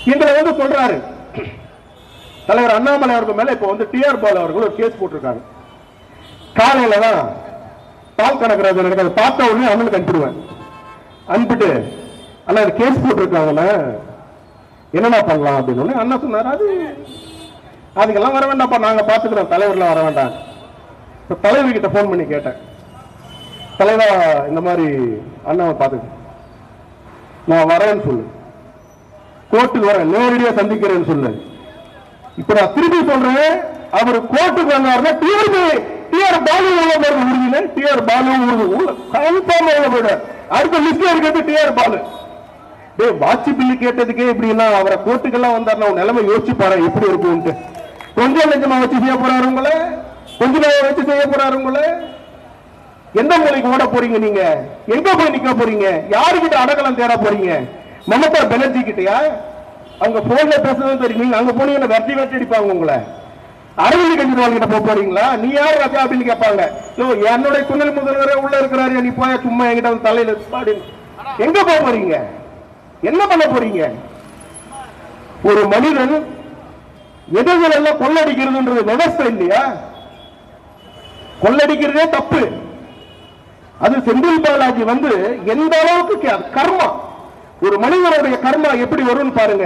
எங்களை வந்து சொல்றாரு தலைவர் அண்ணாமலை அவர்கள் மேல இப்ப வந்து டிஆர் பாலு அவர்கள் ஒரு கேஸ் போட்டிருக்காங்க காலையில தான் பால் கணக்கிறது எனக்கு அதை பார்த்த உடனே அண்ணனுக்கு அனுப்பிடுவேன் அனுப்பிட்டு அண்ணா இது கேஸ் போட்டிருக்காங்கண்ணே என்னண்ணா பண்ணலாம் அப்படின்னு உடனே அண்ணா சொன்னாரு அது அதுக்கெல்லாம் வர வேண்டாம்ப்பா நாங்க பாத்துக்கிறோம் தலைவர்லாம் வர வேண்டாம் இப்ப தலைவர் கிட்ட போன் பண்ணி கேட்டேன் தலைவா இந்த மாதிரி அண்ணாவை பார்த்துக்க நான் வரேன்னு சொல்லு கோர்ட்டுக்கு வரேன் நேரடியா சந்திக்கிறேன்னு சொல்லு இப்ப நான் திருப்பி சொல்றேன் அவர் கோர்ட்டுக்கு வந்தாருன்னா டிஆர்பி டிஆர் பாலு உள்ள போறது உறுதியில டிஆர் பாலு உறுதி கன்ஃபார்ம் உள்ள போயிடு அடுத்த லிஸ்ட்ல இருக்கிறது டிஆர் பாலு டேய் வாட்சி பில்லு கேட்டதுக்கே இப்படின்னா அவரை கோர்ட்டுக்கெல்லாம் வந்தாருன்னா உன் நிலைமை யோசிச்சு பாரு எப்படி இருக்கும்ட்டு கொஞ்சம் நெஞ்சமா வச்சு செய்ய போறாரு உங்களை கொஞ்ச நேரம் வச்சு செய்ய போறாரு உங்களை எந்த மூலைக்கு ஓட போறீங்க நீங்க எங்க போய் நிக்க போறீங்க யாருக்கிட்ட அடக்கலம் தேட போறீங்க மமதா பானர்ஜி கிட்டயா அவங்க போன்ல பேசுறது தெரியும் நீங்க அங்க போனீங்கன்னா வெட்டி வெட்டி அடிப்பாங்க உங்களை அரவிந்த் கெஜ்ரிவால் கிட்ட போக போறீங்களா நீ யார் ராஜா அப்படின்னு கேட்பாங்க யோ என்னுடைய துணை முதல்வரே உள்ள இருக்கிறாரு நீ போயா சும்மா என்கிட்ட வந்து தலையில அப்படின்னு எங்க போக போறீங்க என்ன பண்ண போறீங்க ஒரு மனிதன் எதிர்கள் எல்லாம் கொள்ளடிக்கிறதுன்றது விவசாயம் இல்லையா கொள்ளடிக்கிறதே தப்பு அது செந்தில் பாலாஜி வந்து எந்த அளவுக்கு கே- கர்மா ஒரு மனிதனுடைய கர்மா எப்படி வரும்னு பாருங்க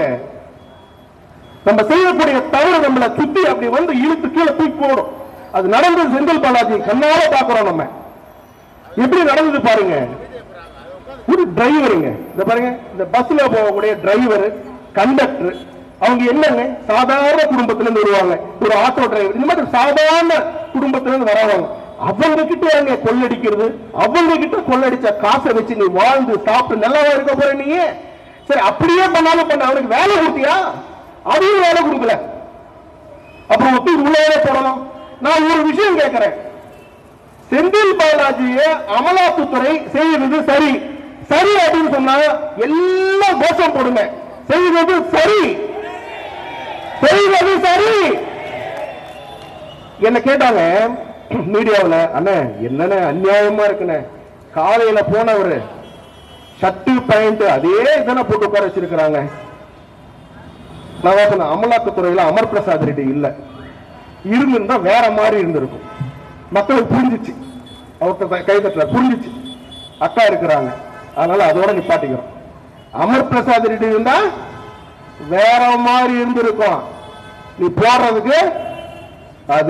நம்ம செய்யக்கூடிய தவறு நம்மளை சுத்தி அப்படி வந்து இழுத்து கீழே தூக்கி போடும் அது நடந்தது செந்தில் பாலாஜி கண்ணால பாக்குறோம் நம்ம எப்படி நடந்தது பாருங்க ஒரு டிரைவருங்க இந்த பாருங்க இந்த பஸ்ல போகக்கூடிய டிரைவர் கண்டக்டர் அவங்க என்னங்க சாதாரண குடும்பத்துல இருந்து வருவாங்க ஒரு ஆட்டோ டிரைவர் இந்த மாதிரி சாதாரண குடும்பத்துல இருந்து வரவங்க அவங்க கிட்ட அங்க கொள்ளடிக்கிறது அவங்க கிட்ட கொள்ளடிச்ச காசை வச்சு நீ வாழ்ந்து சாப்பிட்டு நல்லாவா இருக்க போற நீ சரி அப்படியே பண்ணாலும் பண்ண அவனுக்கு வேலை கொடுத்தியா அதையும் வேலை கொடுக்கல அப்புறம் ஒட்டி உள்ளே போடணும் நான் ஒரு விஷயம் கேட்கிறேன் செந்தில் பாலாஜியை அமலாக்கத்துறை செய்வது சரி சரி அப்படின்னு சொன்னா எல்லாம் கோஷம் போடுங்க செய்வது சரி செய்வது சரி என்ன கேட்டாங்க மீடியாவுல அண்ணே என்னண்ணே அநியாயமா இருக்குண்ணே காலையில போனவரு ஷர்ட்டு பேண்ட் அதே இதனை போட்டு உட்கார வச்சிருக்கிறாங்க நான் சொன்னேன் அமலாக்கத்துறையில அமர் பிரசாத் ரெட்டி இல்ல இருந்திருந்தா வேற மாதிரி இருந்திருக்கும் மக்களுக்கு புரிஞ்சிச்சு அவர்கிட்ட கை தட்டல புரிஞ்சிச்சு அக்கா இருக்கிறாங்க அதனால அதோட நிப்பாட்டிக்கிறோம் அமர் பிரசாத் ரெட்டி இருந்தா வேற மாதிரி இருந்திருக்கும் நீ போடுறதுக்கு அது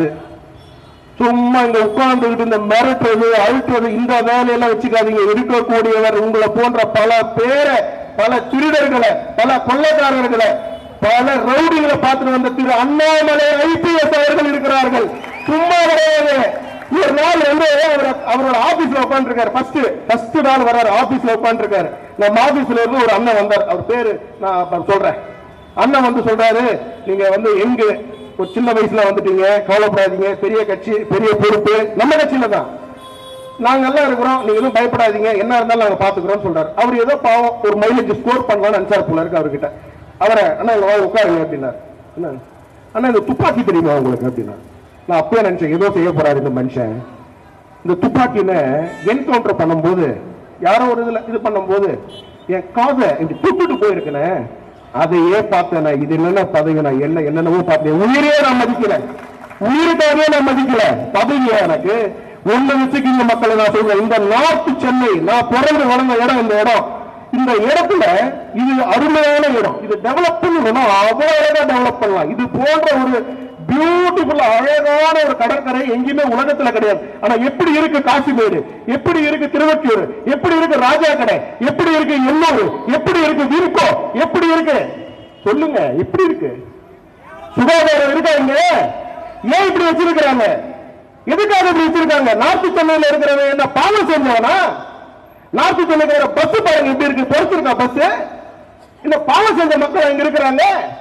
சும்மா இங்க உட்கார்ந்துகிட்டு இந்த மிரட்டுறது அழுத்துறது இந்த வேலையெல்லாம் வச்சுக்காதீங்க இருக்கக்கூடியவர் உங்களை போன்ற பல பேரை பல திருடர்களை பல கொள்ளைக்காரர்களை பல ரவுடிகளை பார்த்துட்டு வந்த திரு அண்ணாமலை ஐபிஎஸ் அவர்கள் இருக்கிறார்கள் சும்மா கிடையாது ஒரு நாள் வந்து அவர் அவரோட ஆபீஸ்ல உட்காந்துருக்காரு ஃபர்ஸ்ட் ஃபர்ஸ்ட் நாள் வர்றாரு ஆபீஸ்ல உட்காந்துருக்காரு நம்ம ஆபீஸ்ல இருந்து ஒரு அண்ணன் வந்தார் அவர் பேரு நான் அப்புறம் சொல்றேன் அண்ணன் வந்து சொல்றாரு நீங்க வந்து எங்க ஒரு சின்ன வயசுல வந்துட்டீங்க கவலைப்படாதீங்க பெரிய கட்சி பெரிய பொறுப்பு நம்ம கட்சியில தான் நாங்க எல்லாம் இருக்கிறோம் நீங்க எதுவும் பயப்படாதீங்க என்ன இருந்தாலும் நாங்க பாத்துக்கிறோம் சொல்றாரு அவர் ஏதோ பாவம் ஒரு மைலேஜ் ஸ்கோர் பண்ணலாம்னு நினைச்சாரு போல இருக்கு அவர்கிட்ட அவரை அண்ணா இங்க வா, உட்காருங்க அப்படின்னாரு என்ன அண்ணா இந்த துப்பாக்கி தெரியுமா உங்களுக்கு அப்படின்னா நான் அப்பவே நினைச்சேன் ஏதோ செய்ய போறாரு இந்த மனுஷன் இந்த துப்பாக்கின என்கவுண்டர் பண்ணும்போது யாரோ ஒரு இதுல இது பண்ணும்போது என் காதை இப்படி துட்டுட்டு போயிருக்கனே அதையே பார்த்தேன் நான் இது என்னென்ன பதவி நான் என்ன என்னென்னவோ பார்த்தேன் உயிரே நான் மதிக்கல உயிருக்காகவே நான் மதிக்கல பதவியா எனக்கு ஒண்ணு வச்சுக்கிங்க மக்களை நான் சொல்றேன் இந்த நார்த் சென்னை நான் பிறந்து வளர்ந்த இடம் இந்த இடம் இந்த இடத்துல இது அருமையான இடம் இது டெவலப் பண்ணணும்னா அவ்வளவு அழகா டெவலப் பண்ணலாம் இது போன்ற ஒரு பியூட்டிஃபுல் அழகான ஒரு கடற்கரை எங்கேயுமே உலகத்துல கிடையாது ஆனா எப்படி இருக்கு காசிமேடு எப்படி இருக்கு திருவற்றியூர் எப்படி இருக்கு ராஜா கடை எப்படி இருக்கு எண்ணூர் எப்படி இருக்கு விருப்போ எப்படி இருக்கு சொல்லுங்க எப்படி இருக்கு சுகாதாரம் இருக்கா இங்க ஏன் இப்படி வச்சிருக்கிறாங்க எதுக்காக இப்படி வச்சிருக்காங்க நார்த்து சென்னையில இருக்கிறவன் என்ன பாவம் செஞ்சவனா நார்த்து சென்னைக்கு பஸ் பாருங்க எப்படி இருக்கு பொறுத்திருக்கா பஸ் இந்த பாவம் செஞ்ச மக்கள் இங்க இருக்கிறாங்க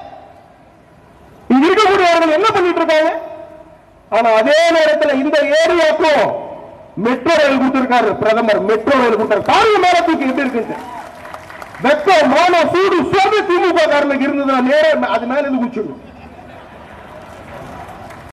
இங்க இருக்கக்கூடியவர்கள் என்ன பண்ணிட்டு இருக்காங்க ஆனா அதே நேரத்தில் இந்த ஏரியாக்கும் மெட்ரோ ரயில் கொடுத்திருக்காரு பிரதமர் மெட்ரோ ரயில் கொடுத்தாரு பாருங்க மேல தூக்கி எப்படி இருக்கு வெக்கம் மான சூடு சோது திமுக காரனுக்கு இருந்ததுன்னா நேரா அது மேல இருந்து குச்சிடணும்